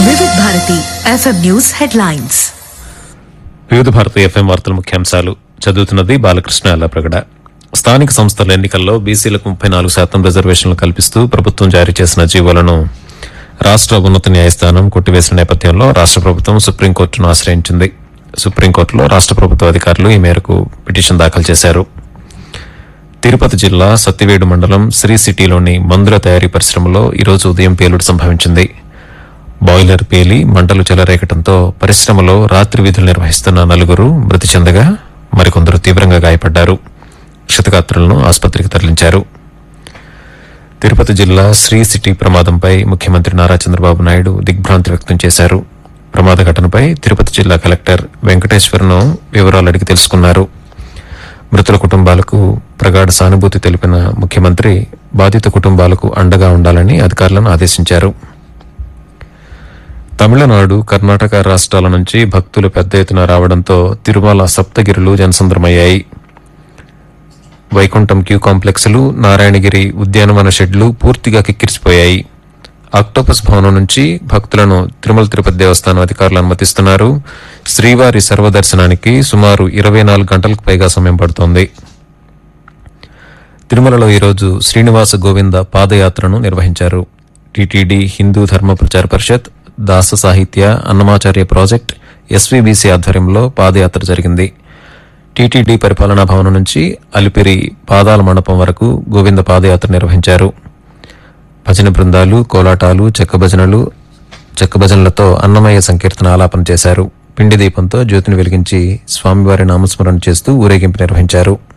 వివిధ Bharati FM news headlines వివిధ భారత ఎఫ్ఎం వార్తల ముఖ్యాంశాలు చదువుతున్నది బాలకృష్ణ అల్లప్రగడ స్థానిక సంస్థల ఎన్నికల్లో బీసీలకు ముప్పై నాలుగు శాతం రిజర్వేషన్లు కల్పిస్తూ ప్రభుత్వం జారీ చేసిన జీవోలను రాష్ట్ర ఉన్నత న్యాయస్థానం కొట్టివేసిన నేపథ్యంలో రాష్ట్ర ప్రభుత్వం సుప్రీంకోర్టును ఆశ్రయించింది సుప్రీంకోర్టులో రాష్ట్ర ప్రభుత్వ అధికారులు ఈ మేరకు పిటిషన్ దాఖలు చేశారు తిరుపతి జిల్లా సత్తివేడు మండలం శ్రీ సిటీలోని మందుల తయారీ పరిశ్రమలో ఈరోజు ఉదయం పేలుడు సంభవించింది బాయిలర్ పేలి మంటలు చెలరేగటంతో పరిశ్రమలో రాత్రి విధులు నిర్వహిస్తున్న నలుగురు మృతి చెందగా మరికొందరు తీవ్రంగా గాయపడ్డారు క్షతగాత్రులను ఆసుపత్రికి తరలించారు తిరుపతి జిల్లా శ్రీ సిటీ ప్రమాదంపై ముఖ్యమంత్రి నారా చంద్రబాబు నాయుడు దిగ్భ్రాంతి వ్యక్తం చేశారు ప్రమాద ఘటనపై తిరుపతి జిల్లా కలెక్టర్ వెంకటేశ్వరను వివరాలు అడిగి తెలుసుకున్నారు మృతుల కుటుంబాలకు ప్రగాఢ సానుభూతి తెలిపిన ముఖ్యమంత్రి బాధిత కుటుంబాలకు అండగా ఉండాలని అధికారులను ఆదేశించారు తమిళనాడు కర్ణాటక రాష్ట్రాల నుంచి భక్తులు పెద్ద ఎత్తున రావడంతో తిరుమల సప్తగిరులు జనసంద్రమయ్యాయి వైకుంఠం క్యూ కాంప్లెక్స్లు నారాయణగిరి ఉద్యానవన షెడ్లు పూర్తిగా కిక్కిరిసిపోయాయి ఆక్టోపస్ భవనం నుంచి భక్తులను తిరుమల తిరుపతి దేవస్థానం అధికారులు అనుమతిస్తున్నారు శ్రీవారి సర్వదర్శనానికి సుమారు ఇరవై నాలుగు గంటలకు పైగా సమయం పడుతోంది తిరుమలలో ఈరోజు శ్రీనివాస గోవింద పాదయాత్రను నిర్వహించారు టీటీడీ హిందూ ధర్మ ప్రచార పరిషత్ దాస సాహిత్య అన్నమాచార్య ప్రాజెక్ట్ ఎస్వీబీసీ ఆధ్వర్యంలో పాదయాత్ర జరిగింది టీటీడీ పరిపాలనా భవనం నుంచి అలిపిరి పాదాల మండపం వరకు గోవింద పాదయాత్ర నిర్వహించారు భజన బృందాలు కోలాటాలు చెక్క భజనలు చెక్క భజనలతో అన్నమయ్య సంకీర్తన ఆలాపన చేశారు పిండి దీపంతో జ్యోతిని వెలిగించి స్వామివారి నామస్మరణ చేస్తూ ఊరేగింపు నిర్వహించారు